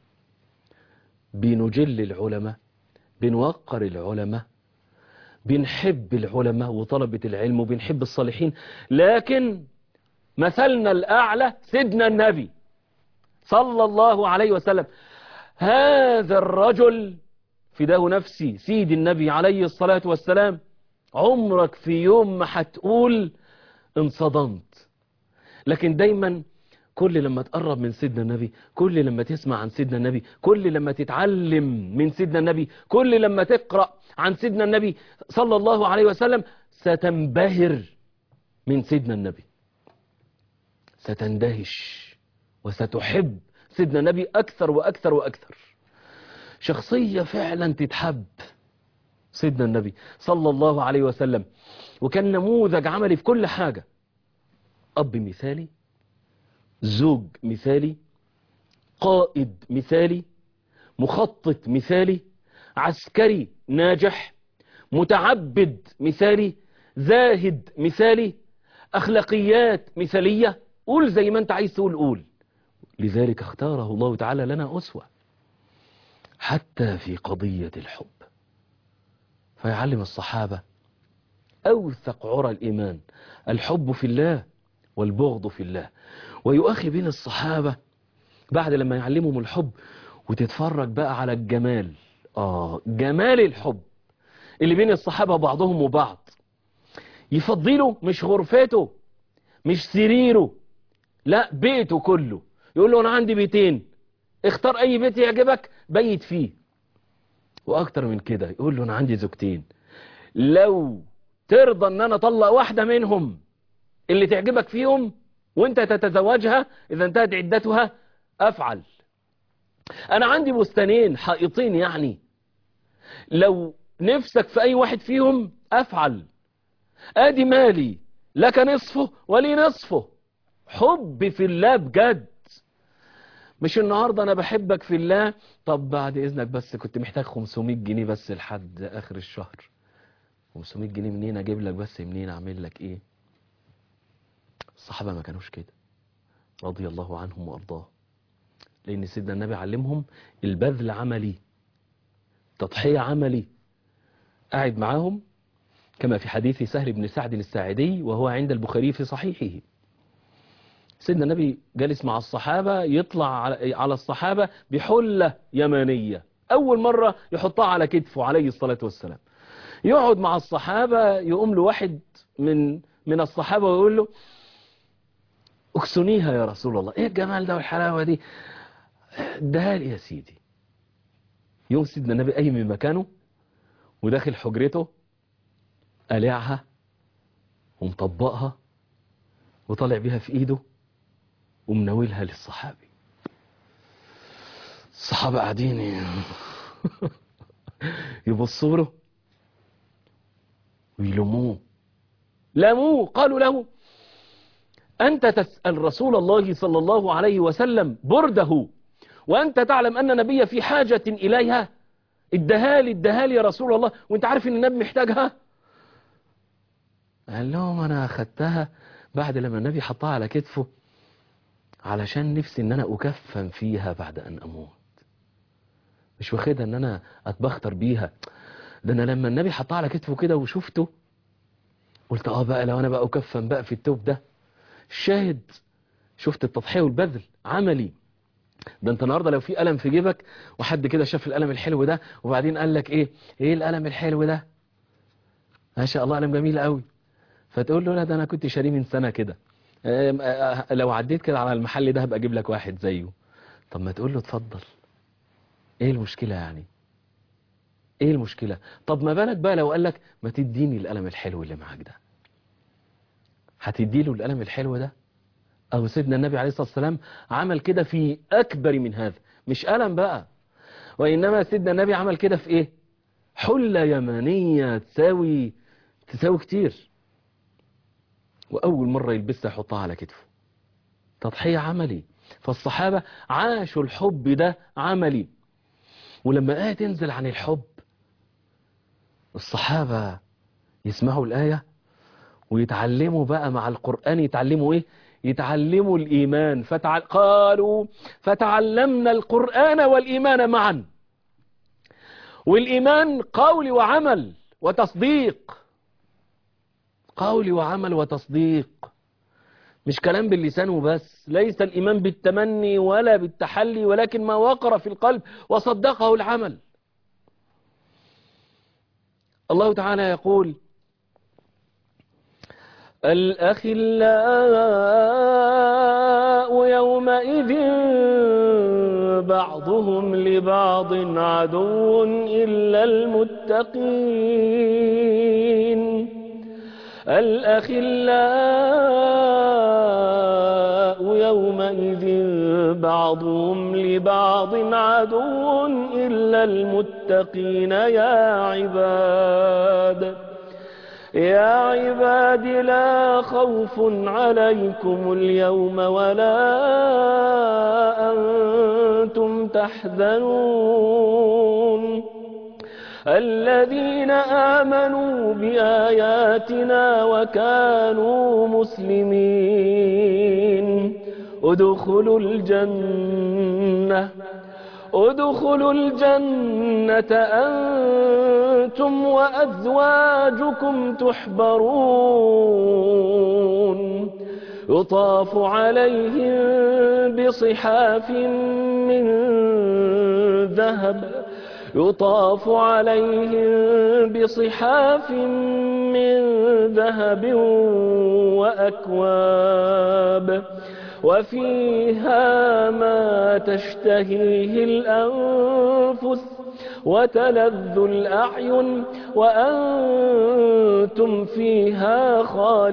بنجل العلماء بنوقر العلماء بنحب العلماء وطلبة العلم وبنحب الصالحين لكن مثلنا الأعلى سيدنا النبي صلى الله عليه وسلم هذا الرجل فداه نفسي سيد النبي عليه الصلاة والسلام عمرك في يوم ما هتقول انصدمت لكن دايما كل لما تقرب من سيدنا النبي كل لما تسمع عن سيدنا النبي كل لما تتعلم من سيدنا النبي كل لما تقرأ عن سيدنا النبي صلى الله عليه وسلم ستنبهر من سيدنا النبي ستندهش وستحب سيدنا النبي أكثر وأكثر وأكثر شخصية فعلا تتحب سيدنا النبي صلى الله عليه وسلم وكان نموذج عملي في كل حاجة أب مثالي زوج مثالي قائد مثالي مخطط مثالي عسكري ناجح متعبد مثالي زاهد مثالي أخلاقيات مثالية قول زي ما أنت عايز تقول قول لذلك اختاره الله تعالى لنا أسوة حتى في قضية الحب فيعلم الصحابة أوثق عرى الإيمان الحب في الله والبغض في الله ويؤخي بين الصحابة بعد لما يعلمهم الحب وتتفرج بقى على الجمال آه جمال الحب اللي بين الصحابة بعضهم وبعض يفضله مش غرفته مش سريره لا بيته كله يقول له أنا عندي بيتين اختار أي بيت يعجبك بيت فيه وأكتر من كده يقول له أنا عندي زوجتين لو ترضى أن أنا أطلق واحدة منهم اللي تعجبك فيهم وانت تتزوجها إذا انتهت عدتها أفعل أنا عندي بستانين حائطين يعني لو نفسك في أي واحد فيهم أفعل آدي مالي لك نصفه ولي نصفه حب في الله بجد مش النهاردة أنا بحبك في الله طب بعد إذنك بس كنت محتاج 500 جنيه بس لحد آخر الشهر 500 جنيه منين أجيب لك بس منين أعمل لك إيه الصحابة ما كانوش كده رضي الله عنهم وأرضاه لأن سيدنا النبي علمهم البذل عملي تضحية عملي قاعد معاهم كما في حديث سهل بن سعد الساعدي وهو عند البخاري في صحيحه سيدنا النبي جالس مع الصحابة يطلع على الصحابة بحلة يمانية أول مرة يحطها على كتفه عليه الصلاة والسلام يقعد مع الصحابة يقوم له واحد من من الصحابة ويقول له اكسنيها يا رسول الله ايه الجمال ده والحلاوة دي ادها لي يا سيدي يوم سيدنا النبي قايم من مكانه وداخل حجرته قلعها ومطبقها وطالع بيها في ايده ومناولها للصحابي الصحابة قاعدين يبصوا له ويلوموه لاموه قالوا له أنت تسأل رسول الله صلى الله عليه وسلم برده وأنت تعلم أن نبي في حاجة إليها ادهالي ادهالي يا رسول الله وانت عارف ان النبي محتاجها قال لهم انا اخدتها بعد لما النبي حطها على كتفه علشان نفسي ان انا اكفن فيها بعد ان اموت مش واخدها ان انا اتبختر بيها ده انا لما النبي حطها على كتفه كده وشفته قلت اه بقى لو انا بقى اكفن بقى في التوب ده الشاهد شفت التضحية والبذل عملي ده انت النهارده لو في قلم في جيبك وحد كده شاف القلم الحلو ده وبعدين قال لك ايه ايه القلم الحلو ده ما شاء الله قلم جميل قوي فتقول له لا ده انا كنت شاريه من سنه كده لو عديت كده على المحل ده هبقى اجيب لك واحد زيه طب ما تقول له اتفضل ايه المشكله يعني ايه المشكله طب ما بالك بقى لو قال لك ما تديني القلم الحلو اللي معاك ده هتدي له القلم الحلو ده أو سيدنا النبي عليه الصلاة والسلام عمل كده في أكبر من هذا مش قلم بقى وإنما سيدنا النبي عمل كده في إيه حلة يمانية تساوي تساوي كتير وأول مرة يلبسها يحطها على كتفه تضحية عملي فالصحابة عاشوا الحب ده عملي ولما آية تنزل عن الحب الصحابة يسمعوا الآية ويتعلموا بقى مع القرآن يتعلموا إيه يتعلموا الإيمان فتع... قالوا فتعلمنا القرآن والإيمان معا والإيمان قول وعمل وتصديق قول وعمل وتصديق مش كلام باللسان وبس ليس الإيمان بالتمني ولا بالتحلي ولكن ما وقر في القلب وصدقه العمل الله تعالى يقول الأخلاء يومئذ بعضهم لبعض عدو إلا المتقين الأخلاء يومئذ بعضهم لبعض عدو إلا المتقين يا عباد يا عباد لا خوف عليكم اليوم ولا أنتم تحزنون الذين آمنوا بآياتنا وكانوا مسلمين ادخلوا الجنة ادخلوا الجنة أنتم وأزواجكم تحبرون يطاف عليهم بصحاف من ذهب يطاف عليهم بصحاف من ذهب وأكواب وفيها ما تشتهيه الأنفس وتلذ الأعين وأنتم فيها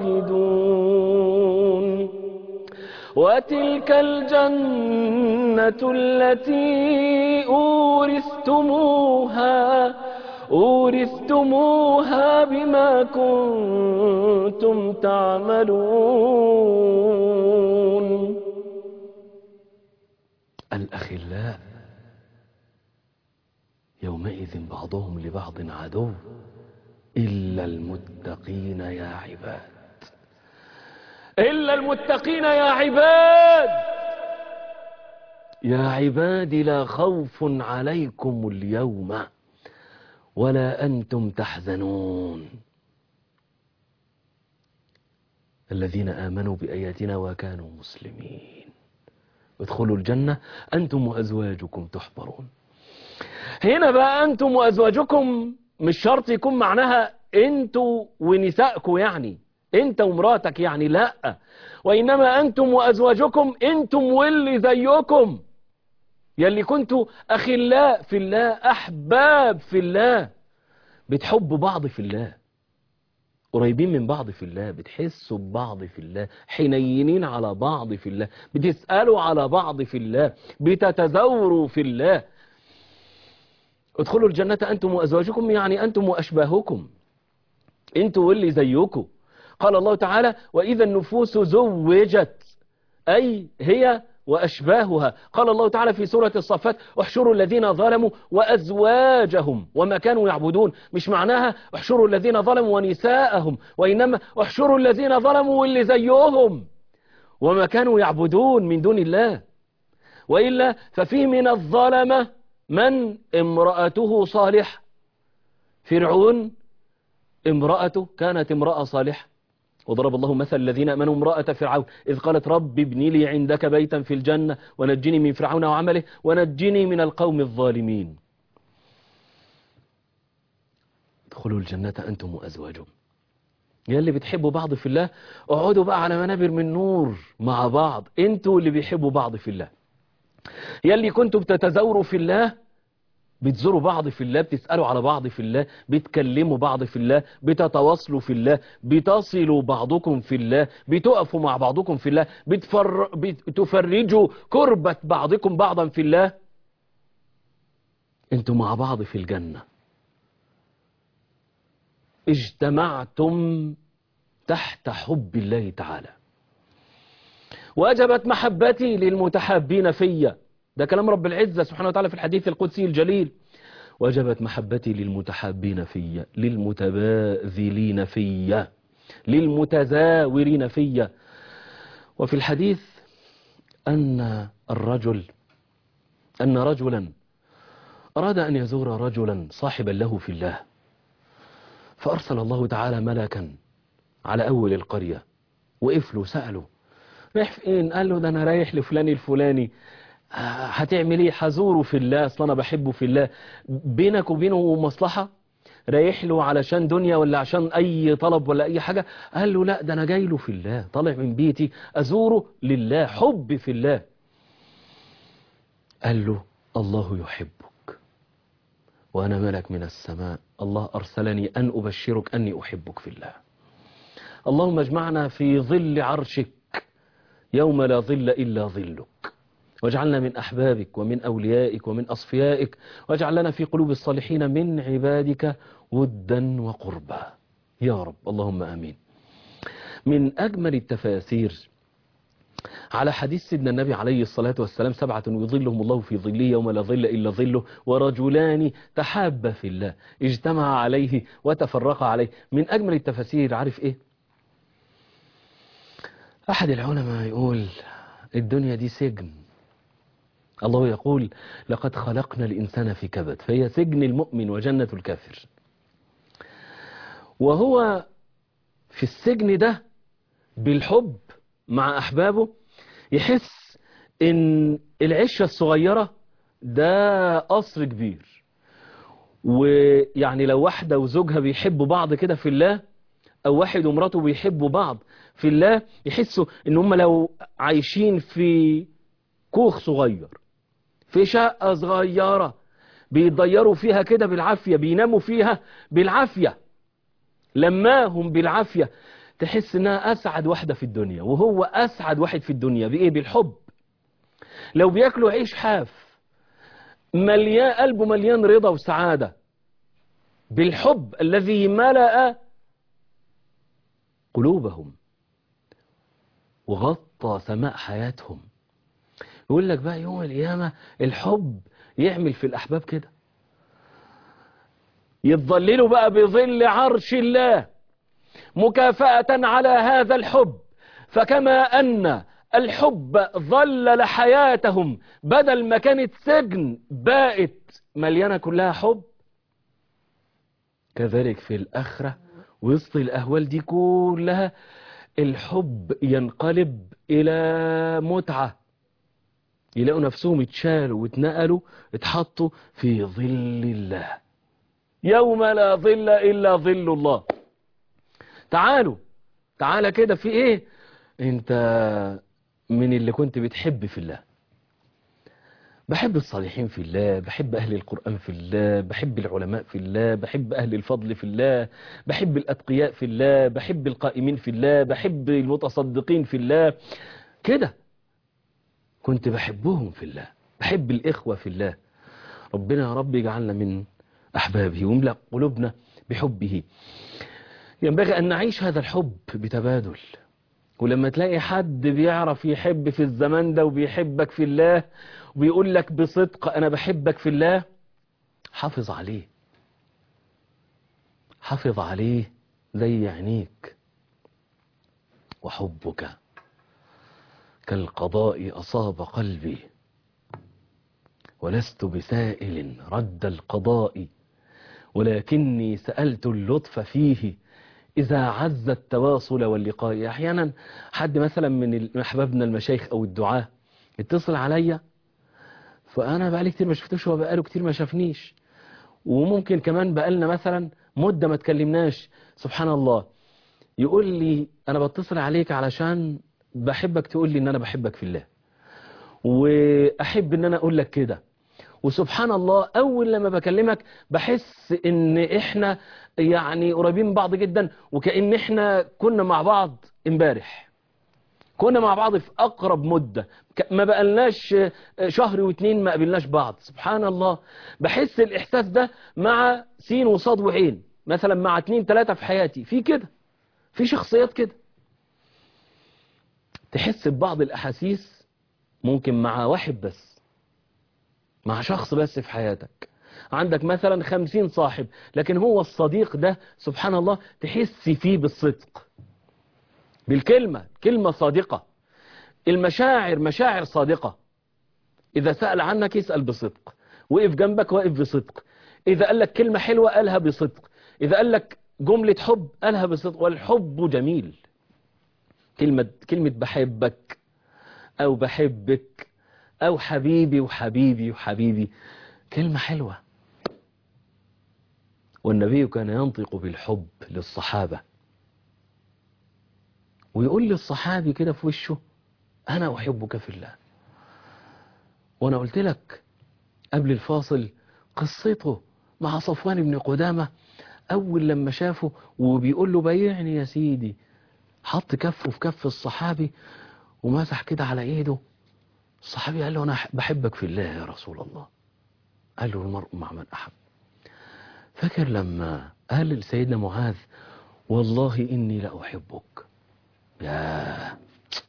خالدون وتلك الجنة التي أورثتموها أورثتموها بما كنتم تعملون الأخلاء يومئذ بعضهم لبعض عدو إلا المتقين يا عباد إلا المتقين يا عباد يا عباد لا خوف عليكم اليوم ولا أنتم تحزنون الذين آمنوا بآياتنا وكانوا مسلمين ادخلوا الجنة أنتم وأزواجكم تحبرون هنا بقى أنتم وأزواجكم مش شرط يكون معناها أنتوا ونسائكم يعني أنت ومراتك يعني لا وإنما أنتم وأزواجكم أنتم واللي زيكم يلي كنتوا أخلاء في الله أحباب في الله بتحبوا بعض في الله قريبين من بعض في الله بتحسوا ببعض في الله حنينين على بعض في الله بتسألوا على بعض في الله بتتزوروا في الله ادخلوا الجنة أنتم وأزواجكم يعني أنتم وأشباهكم أنتم واللي زيكم قال الله تعالى وإذا النفوس زوجت أي هي وأشباهها قال الله تعالى في سورة الصفات احشروا الذين ظلموا وأزواجهم وما كانوا يعبدون مش معناها احشروا الذين ظلموا ونساءهم وإنما احشروا الذين ظلموا واللي زيهم وما كانوا يعبدون من دون الله وإلا ففيه من الظلمة من امرأته صالحة فرعون امرأته كانت امرأة صالحة وضرب الله مثل الذين أمنوا امرأة فرعون إذ قالت رب ابن لي عندك بيتا في الجنة ونجني من فرعون وعمله ونجني من القوم الظالمين ادخلوا الجنة أنتم وأزواجهم يا اللي بتحبوا بعض في الله اقعدوا بقى على منابر من نور مع بعض انتوا اللي بيحبوا بعض في الله يا اللي كنتوا بتتزوروا في الله بتزوروا بعض في الله بتسألوا على بعض في الله بتكلموا بعض في الله بتتواصلوا في الله بتصلوا بعضكم في الله بتقفوا مع بعضكم في الله بتفر... بتفرجوا كربة بعضكم بعضا في الله انتوا مع بعض في الجنة اجتمعتم تحت حب الله تعالى وجبت محبتي للمتحابين فيا ده كلام رب العزة سبحانه وتعالى في الحديث القدسي الجليل وجبت محبتي للمتحابين فيا للمتباذلين فيا للمتزاورين فيا وفي الحديث أن الرجل أن رجلا أراد أن يزور رجلا صاحبا له في الله فأرسل الله تعالى ملكا على أول القرية وقف له سأله رايح فين قال له ده أنا رايح لفلان الفلاني هتعمل ايه هزوره في الله اصلا انا بحبه في الله بينك وبينه مصلحة رايح له علشان دنيا ولا عشان أي طلب ولا أي حاجة قال له لا ده أنا جاي له في الله طالع من بيتي أزوره لله حب في الله قال له الله يحبك وأنا ملك من السماء الله أرسلني أن أبشرك أني أحبك في الله اللهم اجمعنا في ظل عرشك يوم لا ظل إلا ظلك واجعلنا من أحبابك ومن أوليائك ومن أصفيائك واجعل لنا في قلوب الصالحين من عبادك ودا وقربا يا رب اللهم آمين من أجمل التفاسير على حديث سيدنا النبي عليه الصلاة والسلام سبعة يظلهم الله في ظله يوم لا ظل إلا ظله ورجلان تحابا في الله اجتمع عليه وتفرق عليه من أجمل التفاسير عارف إيه أحد العلماء يقول الدنيا دي سجن الله يقول لقد خلقنا الإنسان في كبد فهي سجن المؤمن وجنة الكافر وهو في السجن ده بالحب مع أحبابه يحس إن العشة الصغيرة ده قصر كبير ويعني لو واحدة وزوجها بيحبوا بعض كده في الله أو واحد ومراته بيحبوا بعض في الله يحسوا إن هم لو عايشين في كوخ صغير في شقة صغيرة بيتضيروا فيها كده بالعافية بيناموا فيها بالعافية لماهم بالعافية تحس انها اسعد واحدة في الدنيا وهو اسعد واحد في الدنيا بايه بالحب لو بياكلوا عيش حاف مليان قلبه مليان رضا وسعادة بالحب الذي ملأ قلوبهم وغطى سماء حياتهم يقول لك بقى يوم القيامة الحب يعمل في الأحباب كده يتظللوا بقى بظل عرش الله مكافأة على هذا الحب فكما أن الحب ظلل حياتهم بدل ما كانت سجن بقت مليانة كلها حب كذلك في الآخرة وسط الأهوال دي كلها الحب ينقلب إلى متعة يلاقوا نفسهم اتشالوا واتنقلوا اتحطوا في ظل الله يوم لا ظل إلا ظل الله تعالوا تعالى كده في ايه انت من اللي كنت بتحب في الله بحب الصالحين في الله بحب أهل القرآن في الله بحب العلماء في الله بحب أهل الفضل في الله بحب الأتقياء في الله بحب القائمين في الله بحب المتصدقين في الله كده كنت بحبهم في الله بحب الإخوة في الله ربنا يا رب يجعلنا من أحبابه ويملأ قلوبنا بحبه ينبغي أن نعيش هذا الحب بتبادل ولما تلاقي حد بيعرف يحب في الزمان ده وبيحبك في الله وبيقول لك بصدق أنا بحبك في الله حافظ عليه حافظ عليه زي عينيك وحبك كالقضاء أصاب قلبي ولست بسائل رد القضاء ولكني سألت اللطف فيه إذا عز التواصل واللقاء أحيانا حد مثلا من أحبابنا المشايخ أو الدعاة يتصل عليا فأنا بقالي كتير ما شفتوش هو بقاله كتير ما شافنيش وممكن كمان بقالنا مثلا مدة ما تكلمناش سبحان الله يقول لي أنا بتصل عليك علشان بحبك تقول لي إن أنا بحبك في الله وأحب إن أنا أقول لك كده وسبحان الله أول لما بكلمك بحس إن إحنا يعني قريبين من بعض جدا وكأن إحنا كنا مع بعض امبارح كنا مع بعض في أقرب مدة ما بقالناش شهر واتنين ما قابلناش بعض سبحان الله بحس الإحساس ده مع سين وصاد وعين مثلا مع اتنين تلاتة في حياتي في كده في شخصيات كده تحس ببعض الأحاسيس ممكن مع واحد بس مع شخص بس في حياتك عندك مثلا خمسين صاحب لكن هو الصديق ده سبحان الله تحس فيه بالصدق بالكلمة كلمة صادقة المشاعر مشاعر صادقة إذا سأل عنك يسأل بصدق وقف جنبك واقف بصدق إذا قال لك كلمة حلوة قالها بصدق إذا قال لك جملة حب قالها بصدق والحب جميل كلمة, كلمة بحبك أو بحبك أو حبيبي وحبيبي وحبيبي كلمة حلوة والنبي كان ينطق بالحب للصحابة ويقول للصحابي كده في وشه أنا أحبك في الله وأنا قلت لك قبل الفاصل قصته مع صفوان بن قدامة أول لما شافه وبيقول له بيعني يا سيدي حط كفه في كف الصحابي ومسح كده على ايده الصحابي قال له أنا بحبك في الله يا رسول الله قال له المرء مع من أحب فاكر لما قال لسيدنا معاذ والله إني لأحبك يا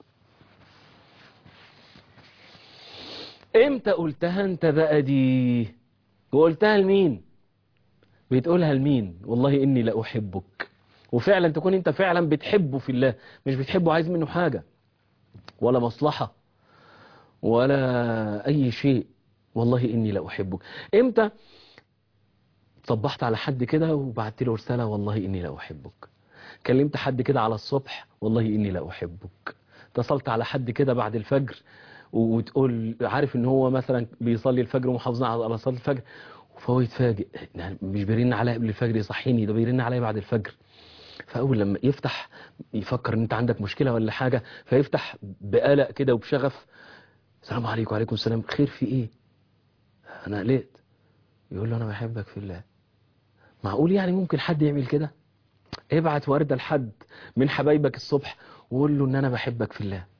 امتى قلتها انت بقى دي وقلتها لمين بتقولها لمين والله إني لأحبك وفعلا تكون انت فعلا بتحبه في الله مش بتحبه عايز منه حاجة ولا مصلحة ولا أي شيء والله إني لأحبك امتى صبحت على حد كده وبعت له رسالة والله إني لأحبك كلمت حد كده على الصبح والله إني لأحبك اتصلت على حد كده بعد الفجر وتقول عارف ان هو مثلا بيصلي الفجر ومحافظ على صلاة الفجر فهو يتفاجئ مش بيرن عليا قبل الفجر يصحيني ده بيرن عليا بعد الفجر فأول لما يفتح يفكر ان انت عندك مشكلة ولا حاجة فيفتح بقلق كده وبشغف السلام عليكم وعليكم السلام خير في ايه انا قلقت يقول له انا بحبك في الله معقول يعني ممكن حد يعمل كده ابعت وردة لحد من حبايبك الصبح وقول له ان انا بحبك في الله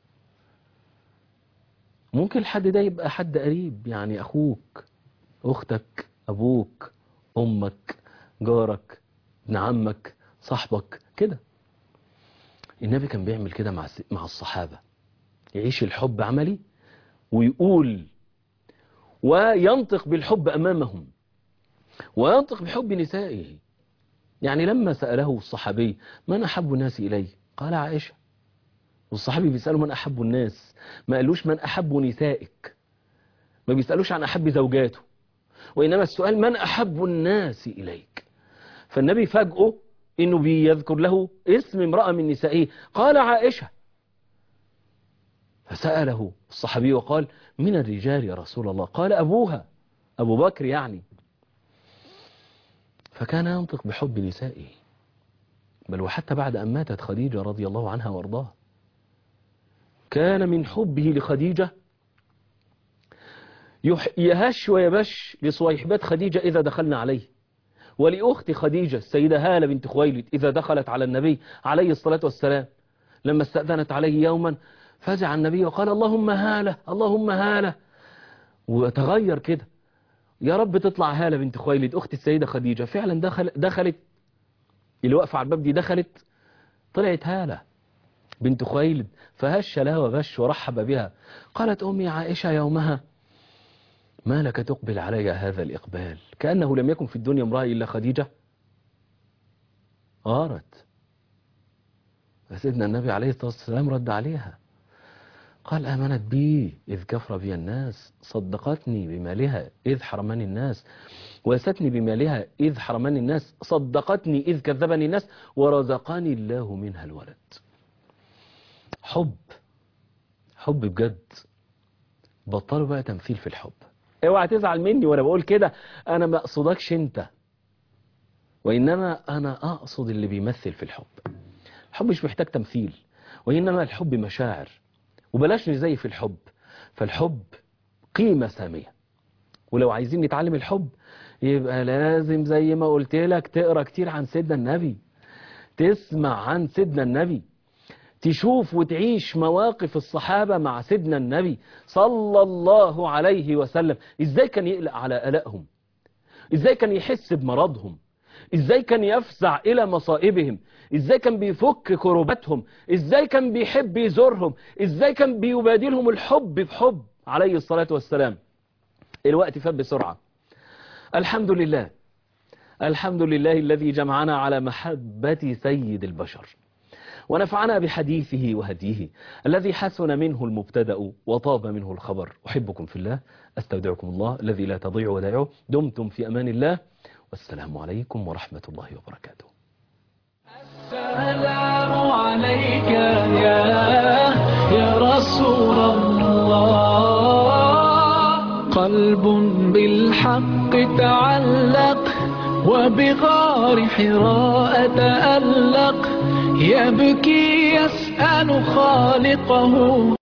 ممكن الحد ده يبقى حد قريب يعني اخوك اختك ابوك امك جارك ابن عمك صاحبك كده النبي كان بيعمل كده مع مع الصحابة يعيش الحب عملي ويقول وينطق بالحب أمامهم وينطق بحب نسائه يعني لما سأله الصحابي من أحب الناس إليه قال عائشة والصحابي بيسأله من أحب الناس ما قالوش من أحب نسائك ما بيسألوش عن أحب زوجاته وإنما السؤال من أحب الناس إليك فالنبي فاجئه إنه بيذكر له اسم امرأة من نسائه قال عائشة فسأله الصحابي وقال من الرجال يا رسول الله قال أبوها أبو بكر يعني فكان ينطق بحب نسائه بل وحتى بعد أن ماتت خديجة رضي الله عنها وارضاها كان من حبه لخديجة يهش ويبش لصويحبات خديجة إذا دخلنا عليه ولأخت خديجة السيدة هالة بنت خويلد إذا دخلت على النبي عليه الصلاة والسلام لما استأذنت عليه يوما فزع النبي وقال اللهم هالة اللهم هالة وتغير كده يا رب تطلع هالة بنت خويلد أخت السيدة خديجة فعلا دخل دخلت اللي واقفة على الباب دي دخلت طلعت هالة بنت خويلد فهش لها وبش ورحب بها قالت أمي عائشة يومها ما لك تقبل علي هذا الإقبال كأنه لم يكن في الدنيا امرأة إلا خديجة غارت فسيدنا النبي عليه الصلاة والسلام رد عليها قال آمنت بي إذ كفر بي الناس صدقتني بمالها إذ حرمني الناس وستني بمالها إذ حرمني الناس صدقتني إذ كذبني الناس ورزقني الله منها الولد حب حب بجد بطلوا بقى تمثيل في الحب اوعى تزعل مني وانا بقول كده انا ما اقصدكش انت وانما انا اقصد اللي بيمثل في الحب الحب مش محتاج تمثيل وانما الحب مشاعر وبلاش نزيف الحب فالحب قيمة سامية ولو عايزين نتعلم الحب يبقى لازم زي ما قلت لك تقرا كتير عن سيدنا النبي تسمع عن سيدنا النبي تشوف وتعيش مواقف الصحابة مع سيدنا النبي صلى الله عليه وسلم ازاي كان يقلق على ألائهم ازاي كان يحس بمرضهم ازاي كان يفزع الى مصائبهم ازاي كان بيفك كرباتهم ازاي كان بيحب يزورهم ازاي كان بيبادلهم الحب بحب عليه الصلاة والسلام الوقت فات بسرعة الحمد لله الحمد لله الذي جمعنا على محبة سيد البشر ونفعنا بحديثه وهديه الذي حسن منه المبتدأ وطاب منه الخبر أحبكم في الله أستودعكم الله الذي لا تضيع ودائعه دمتم في أمان الله والسلام عليكم ورحمة الله وبركاته السلام عليك يا يا رسول الله قلب بالحق تعلق وبغار حراء تألق يبكي يسأل خالقه